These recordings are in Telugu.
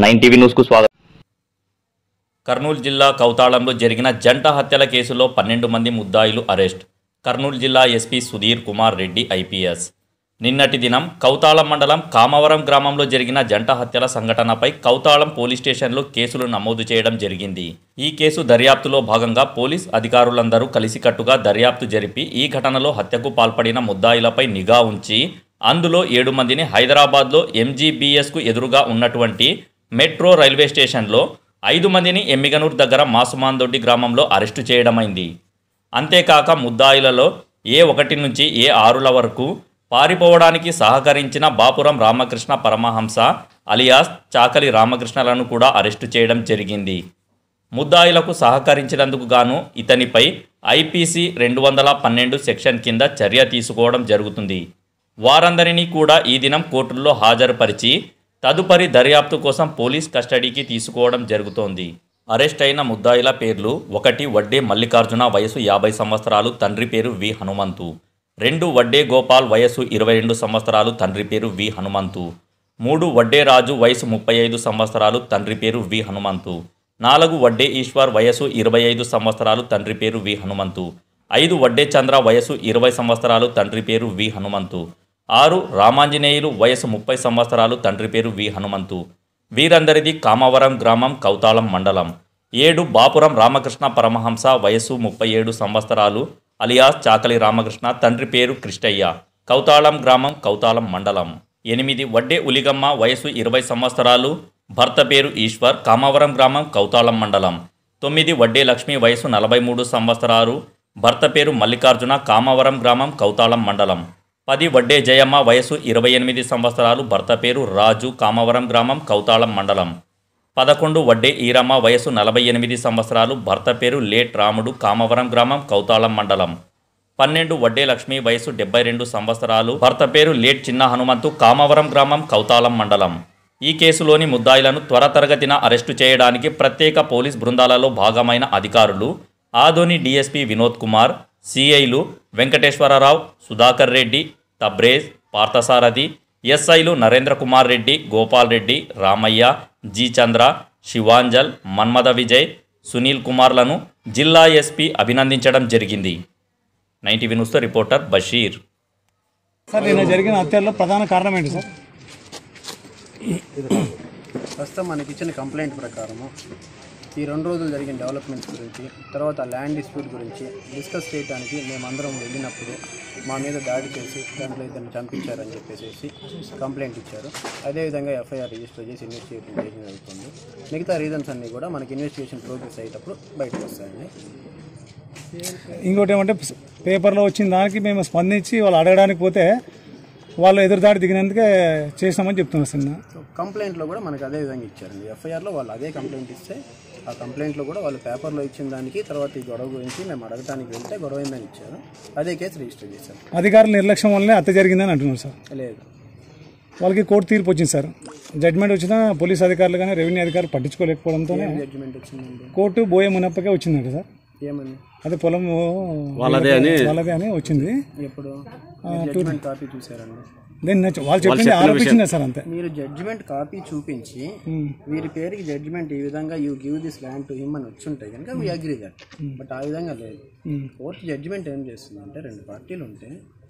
నైన్ టీవీ న్యూస్కు స్వాగతం కర్నూలు జిల్లా కౌతాళంలో జరిగిన జంట హత్యల కేసులో పన్నెండు మంది ముద్దాయిలు అరెస్ట్ కర్నూలు జిల్లా ఎస్పీ సుధీర్ కుమార్ రెడ్డి ఐపీఎస్ నిన్నటి దినం కౌతాళం మండలం కామవరం గ్రామంలో జరిగిన జంట హత్యల సంఘటనపై కౌతాళం పోలీస్ స్టేషన్లో కేసులు నమోదు చేయడం జరిగింది ఈ కేసు దర్యాప్తులో భాగంగా పోలీస్ అధికారులందరూ కలిసికట్టుగా దర్యాప్తు జరిపి ఈ ఘటనలో హత్యకు పాల్పడిన ముద్దాయిలపై నిఘా ఉంచి అందులో ఏడు మందిని హైదరాబాద్లో ఎంజీబీఎస్కు ఎదురుగా ఉన్నటువంటి మెట్రో రైల్వే స్టేషన్లో ఐదు మందిని ఎమ్మిగనూర్ దగ్గర మాసుమాందొడ్డి గ్రామంలో అరెస్టు చేయడమైంది అంతేకాక ముద్దాయిలలో ఏ ఒకటి నుంచి ఏ ఆరుల వరకు పారిపోవడానికి సహకరించిన బాపురం రామకృష్ణ పరమహంస అలియాస్ చాకలి రామకృష్ణలను కూడా అరెస్టు చేయడం జరిగింది ముద్దాయిలకు సహకరించినందుకు గాను ఇతనిపై ఐపీసీ రెండు వందల పన్నెండు సెక్షన్ కింద చర్య తీసుకోవడం జరుగుతుంది వారందరినీ కూడా ఈ దినం కోర్టుల్లో హాజరుపరిచి తదుపరి దర్యాప్తు కోసం పోలీస్ కస్టడీకి తీసుకోవడం జరుగుతోంది అరెస్ట్ అయిన ముద్దాయిల పేర్లు ఒకటి వడ్డే మల్లికార్జున వయసు యాభై సంవత్సరాలు తండ్రి పేరు వి హనుమంతు రెండు వడ్డే గోపాల్ వయసు ఇరవై రెండు సంవత్సరాలు తండ్రి పేరు వి హనుమంతు మూడు వడ్డే రాజు వయసు ముప్పై ఐదు సంవత్సరాలు తండ్రి పేరు వి హనుమంతు నాలుగు వడ్డే ఈశ్వర్ వయసు ఇరవై ఐదు సంవత్సరాలు తండ్రి పేరు వి హనుమంతు ఐదు వడ్డే చంద్ర వయసు ఇరవై సంవత్సరాలు తండ్రి పేరు వి హనుమంతు ఆరు రామాంజనేయులు వయసు ముప్పై సంవత్సరాలు తండ్రి పేరు వి హనుమంతు వీరందరిది కామవరం గ్రామం కౌతాళం మండలం ఏడు బాపురం రామకృష్ణ పరమహంస వయసు ముప్పై ఏడు సంవత్సరాలు అలియాస్ చాకలి రామకృష్ణ తండ్రి పేరు కృష్ణయ్య కౌతాళం గ్రామం కౌతాళం మండలం ఎనిమిది వడ్డే ఉలిగమ్మ వయసు ఇరవై సంవత్సరాలు భర్త పేరు ఈశ్వర్ కామవరం గ్రామం కౌతాళం మండలం తొమ్మిది వడ్డే లక్ష్మి వయసు నలభై మూడు సంవత్సరాలు భర్త పేరు మల్లికార్జున కామవరం గ్రామం కౌతాళం మండలం పది వడ్డే జయమ్మ వయసు ఇరవై ఎనిమిది సంవత్సరాలు భర్త పేరు రాజు కామవరం గ్రామం కౌతాళం మండలం పదకొండు వడ్డే ఈరమ్మ వయసు నలభై ఎనిమిది సంవత్సరాలు భర్త పేరు లేట్ రాముడు కామవరం గ్రామం కౌతాళం మండలం పన్నెండు వడ్డే లక్ష్మి వయసు డెబ్బై రెండు సంవత్సరాలు భర్త పేరు లేట్ చిన్న హనుమంతు కామవరం గ్రామం కౌతాళం మండలం ఈ కేసులోని ముద్దాయిలను త్వరతరగతిన అరెస్టు చేయడానికి ప్రత్యేక పోలీస్ బృందాలలో భాగమైన అధికారులు ఆదోని డీఎస్పీ వినోద్ కుమార్ సిఐలు వెంకటేశ్వరరావు సుధాకర్ రెడ్డి తబ్రేజ్ పార్థసారథి ఎస్ఐలు నరేంద్ర కుమార్ రెడ్డి గోపాల్ రెడ్డి రామయ్య జి చంద్ర శివాంజల్ మన్మథ విజయ్ సునీల్ కుమార్లను జిల్లా ఎస్పీ అభినందించడం జరిగింది నైన్టీ న్యూస్తో రిపోర్టర్ బషీర్ సార్ నిన్న జరిగిన హత్యల్లో ప్రధాన కారణం ఏంటి సార్ ప్రస్తుతం మనకి ఇచ్చిన కంప్లైంట్ ప్రకారము ఈ రెండు రోజులు జరిగిన డెవలప్మెంట్స్ గురించి తర్వాత ల్యాండ్ డిస్ప్యూట్ గురించి డిస్కస్ చేయడానికి మేమందరం వెళ్ళినప్పుడు మా మీద దాడి చేసి దాంట్లో ఇద్దరిని చంపించారని చెప్పేసి కంప్లైంట్ ఇచ్చారు అదేవిధంగా ఎఫ్ఐఆర్ రిజిస్టర్ చేసి ఇన్వెస్టిగేషన్ చేయడం జరుగుతుంది మిగతా రీజన్స్ అన్నీ కూడా మనకి ఇన్వెస్టిగేషన్ ప్రోగ్రెస్ అయ్యేటప్పుడు బయటకు వస్తాయండి ఇంకోటి ఏమంటే పేపర్లో వచ్చిన దానికి మేము స్పందించి వాళ్ళు అడగడానికి పోతే వాళ్ళు ఎదురుదాడి దిగినందుకే చేసినామని చెప్తున్నారు సార్ నిన్న. సో కంప్లైంట్లో కూడా మనకి అదే విధంగా ఇచ్చారండి ఎఫ్ఐఆర్లో వాళ్ళు అదే కంప్లైంట్ ఇస్తే ఆ కంప్లైంట్లో కూడా వాళ్ళు పేపర్లో ఇచ్చిన దానికి తర్వాత ఈ గొడవ గురించి మేము అడగటానికి వెళ్తే గొడవ అయిందని ఇచ్చారు అదే కేసు రిజిస్టర్ చేశారు అధికారుల నిర్లక్ష్యం వల్లనే హత్య జరిగిందని అంటున్నారు సార్ లేదు వాళ్ళకి కోర్టు తీర్పు వచ్చింది సార్ జడ్జిమెంట్ వచ్చినా పోలీస్ అధికారులు కానీ రెవెన్యూ అధికారులు పట్టించుకోలేకపోవడంతోనే జడ్జిమెంట్ వచ్చిందండి కోర్టు బోయే మునప్పకే వచ్చిందంట సార్ ఏమని అదే పొలం వాళ్ళదే అని వాళ్ళదే అని వచ్చింది ఎప్పుడు జడ్జిమెంట్ కాపీ చూసారండి దెన్ వాళ్ళు చెప్పింది ఆరోపించింది సార్ అంతే మీరు జడ్జిమెంట్ కాపీ చూపించి వీరి పేరుకి జడ్జిమెంట్ ఈ విధంగా you give this land to him అని వచ్చి ఉంటాయి కనుక వీ అగ్రీ దట్ బట్ ఆ విధంగా లేదు కోర్టు జడ్జిమెంట్ ఏం చేస్తుంది అంటే రెండు పార్టీలు ఉంటే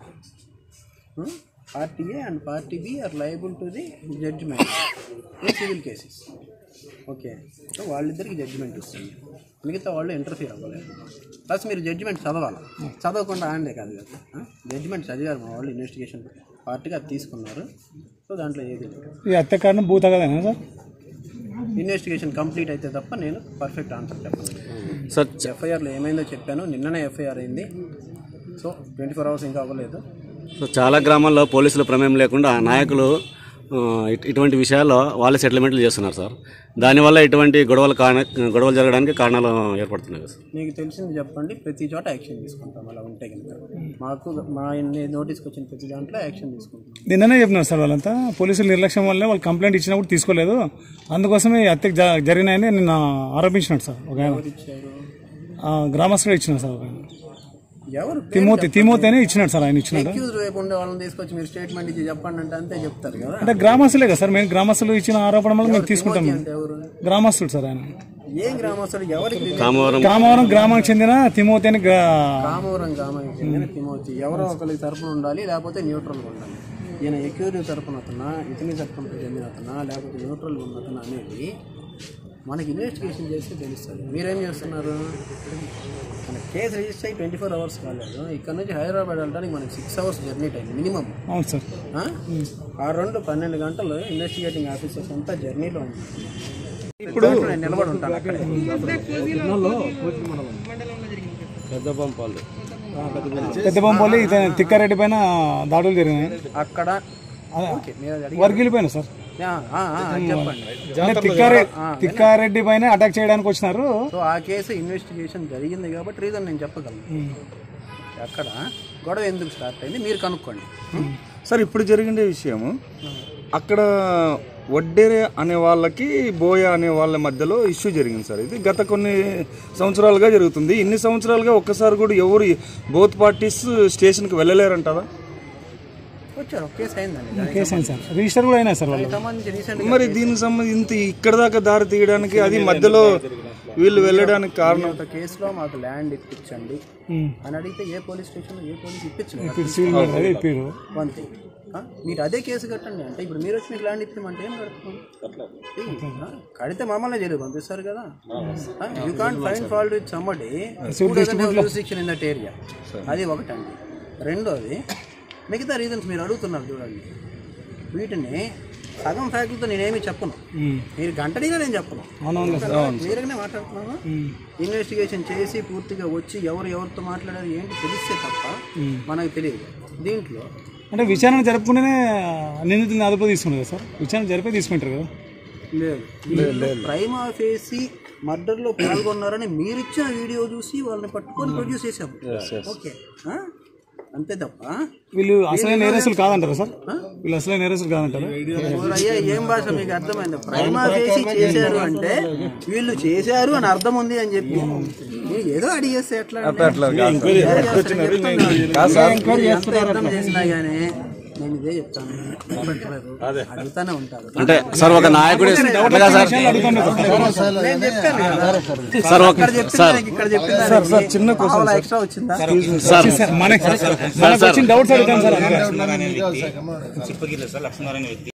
party A and party B are liable to the judgement in civil cases okay so వాళ్ళిద్దరికి జడ్జిమెంట్ వస్తుంది మిగతా వాళ్ళు ఇంటర్ఫీర్ అవ్వలేదు ప్లస్ మీరు జడ్జిమెంట్ చదవాలి చదవకుండా ఆండే కాదు కదా జడ్జిమెంట్ చదివారు మా వాళ్ళు ఇన్వెస్టిగేషన్ పార్టీగా అది తీసుకున్నారు సో దాంట్లో ఏది లేదు ఈ హత్య కారణం భూత కదేనా సార్ ఇన్వెస్టిగేషన్ కంప్లీట్ అయితే తప్ప నేను పర్ఫెక్ట్ ఆన్సర్ చెప్పను సార్ ఎఫ్ఐఆర్లో ఏమైందో చెప్పాను నిన్ననే ఎఫ్ఐఆర్ అయింది సో ట్వంటీ ఫోర్ అవర్స్ ఇంకా అవ్వలేదు సో చాలా గ్రామాల్లో పోలీసుల ప్రమేయం లేకుండా నాయకులు ఆ, ఇట్- ఇటువంటి విషయాల్లో వాళ్ళే సెటిల్మెంట్లు చేస్తున్నారు సార్ దానివల్ల ఇటువంటి గొడవలు కారణ గొడవలు జరగడానికి కారణాలు ఏర్పడుతున్నాయి కదా సార్ మీకు తెలిసింది చెప్పండి ప్రతి చోట యాక్షన్ తీసుకుంటాం అలా ఉంటే కనుక మాకు మా నోటీస్కి వచ్చిన ప్రతి దాంట్లో యాక్షన్ తీసుకుంటాం నిన్ననే చెప్పినారు సార్ వాళ్ళంతా పోలీసుల నిర్లక్ష్యం వల్లే వాళ్ళు కంప్లైంట్ ఇచ్చినప్పుడు తీసుకోలేదు అందుకోసమే ఈ హత్య జ- జరిగినాయని నిన్న ఆరోపించినాడు సార్ ఒక ఆయన ఇచ్చారు ఆ, గ్రామస్తుడు ఇచ్చినారు సార్ ఒక ఆయన ఎవరు తిమోతి తిమోతి అని ఇచ్చినాడు సార్ ఆయన ఇచ్చినాడు అక్యూజ్ వైపు ఉండే వాళ్ళని తీసుకొచ్చి మీరు స్టేట్మెంట్ ఇచ్చి చెప్పండి అంటే అంతే చెప్తారు కదా అంటే గ్రామస్తులే కదా సార్ మేము గ్రామస్తులు ఇచ్చిన ఆరోపణ వల్ల మేము తీసుకుంటాం అంటే ఎవరు గ్రామస్తుడు సార్ ఆయన ఏం గ్రామస్తుడు ఎవరికి తెలియదు? కామవరం కామవరం గ్రామానికి చెందిన తిమోతి అని గ్రా- కామవరం గ్రామానికి చెందిన తిమోతి ఎవరో ఒకరికి తరపున ఉండాలి లేకపోతే న్యూట్రల్గా ఉండాలి ఈయన ఎక్యూరి తరపున అతనా ఇతని తరపున చెందిన అతనా లేకపోతే న్యూట్రల్గా ఉన్న అతనా అనేది మనకి ఇన్వెస్టిగేషన్ చేస్తే తెలుస్తుంది మీరేం చేస్తున్నారు మన కేసు రిజిస్టర్ అయ్యి ట్వంటీ ఫోర్ అవర్స్ కాలేదు ఇక్కడ నుంచి హైదరాబాద్ వెళ్ళడానికి మనకి six hours journey time minimum అవును సార్ ఆ రెండు పన్నెండు గంటలు ఇన్వెస్టిగేటింగ్ ఆఫీసర్స్ అంతా జర్నీలో ఉంటారు ఇప్పుడు నేను నిలబడి ఉంటాను అక్కడే పెద్ద బొంపల్లి ఇతను తిక్కారెడ్డి పైన దాడులు జరిగినాయి అక్కడ ఓకే మీరు అది అడిగారు. వర్గిలిపోయినా సార్ ఆ, ఆ, ఆ, అది చెప్పండి అంటే తిక్కారెడ్డి తిక్కారెడ్డి పైన అటాక్ చేయడానికి వచ్చినారు సో ఆ కేసు ఇన్వెస్టిగేషన్ జరిగింది కాబట్టి రీజన్ నేను చెప్పగలను అక్కడ గొడవ ఎందుకు స్టార్ట్ అయింది మీరు కనుక్కోండి సార్ ఇప్పుడు జరిగిన విషయము అక్కడ వడ్డేరే అనే వాళ్ళకి బోయ అనే వాళ్ళ మధ్యలో ఇష్యూ జరిగింది సార్ ఇది గత కొన్ని సంవత్సరాలుగా జరుగుతుంది ఇన్ని సంవత్సరాలుగా ఒక్కసారి కూడా ఎవరు బోత్ పార్టీస్ స్టేషన్కి వెళ్ళలేరంటారా వచ్చారు ఒక కేసు అయిందండి దానికి కేసు అయింది సార్ రిజిస్టర్ కూడా అయినా సార్ వాళ్ళు సంబంధించి రీసెంట్ మరి దీనికి సంబంధించి ఇంత ఇక్కడ దాకా దారి తీయడానికి అది మధ్యలో వీళ్ళు వెళ్ళడానికి కారణం ఒక కేసులో మాకు ల్యాండ్ ఇప్పించండి ఉమ్. అని అడిగితే ఏ పోలీస్ స్టేషన్ ఏ పోలీస్ ఇప్పించలేదు ఇప్పుడు సివిల్ మీద అదే ఇప్పారు వన్ థింగ్ మీరు అదే కేసు కట్టండి అంటే ఇప్పుడు మీరు వచ్చి మీకు ల్యాండ్ ఇప్పించమంటే ఏం కడుతున్నాం ఆ, కడితే మమ్మల్ని జైలు పంపిస్తారు కదా you can't fine fault with somebody jurisdiction in that area అది ఒకటండి రెండోది మిగతా రీజన్స్ మీరు అడుగుతున్నారు చూడండి వీటిని సగం ఫ్యాక్టరీతో నేనేమి చెప్పను మీరు గంటడిగా నేను చెప్పను క్లియర్గానే మాట్లాడుతున్నాను ఇన్వెస్టిగేషన్ చేసి పూర్తిగా వచ్చి ఎవరు ఎవరితో మాట్లాడారు ఏంటి తెలిస్తే తప్ప మనకు తెలియదు దీంట్లో అంటే విచారణ జరుపుకుంటేనే నిందితుని అదుపులో తీసుకున్నారు కదా సార్ విచారణ జరిపే తీసుకుంటారు కదా లేదు ప్రైమ్ ఆఫేసి మర్డర్ లో పాల్గొన్నారని మీరు ఇచ్చిన వీడియో చూసి వాళ్ళని పట్టుకొని ప్రొడ్యూస్ చేసాం ఓకే ఆ? అంతే తప్ప వీళ్ళు అసలైన నేరస్తులు కాదంటారా సార్ వీళ్ళు అసలైన నేరస్తులు కాదంటారా అయ్యా ఏం భాష మీకు అర్థమైంది ప్రైమ్ ఆఫేసి చేశారు అంటే వీళ్ళు చేశారు అని అర్థం ఉంది అని చెప్పి మీరు ఏదో అడిగేస్తే ఎట్లా అంటే? ఎంత అర్థం చేసినా గానీ నేను ఇదే చెప్తాను అడుగుతానే ఉంటారు అంటే సార్ ఒక నాయకుడి అట్లాగా సార్ నేను చెప్పాను కదా. సార్ ఒక ఇక్కడ చెప్పిన దానికి ఇక్కడ చెప్పిన దానికి చిన్న క్వశ్చన్ ఎక్స్ట్రా వచ్చిందా సార్ మనకి మనకు వచ్చిన డౌట్స్ అడుగుతాం సార్ చిప్పగిరి సార్ లక్ష్మీనారాయణ వ్యక్తి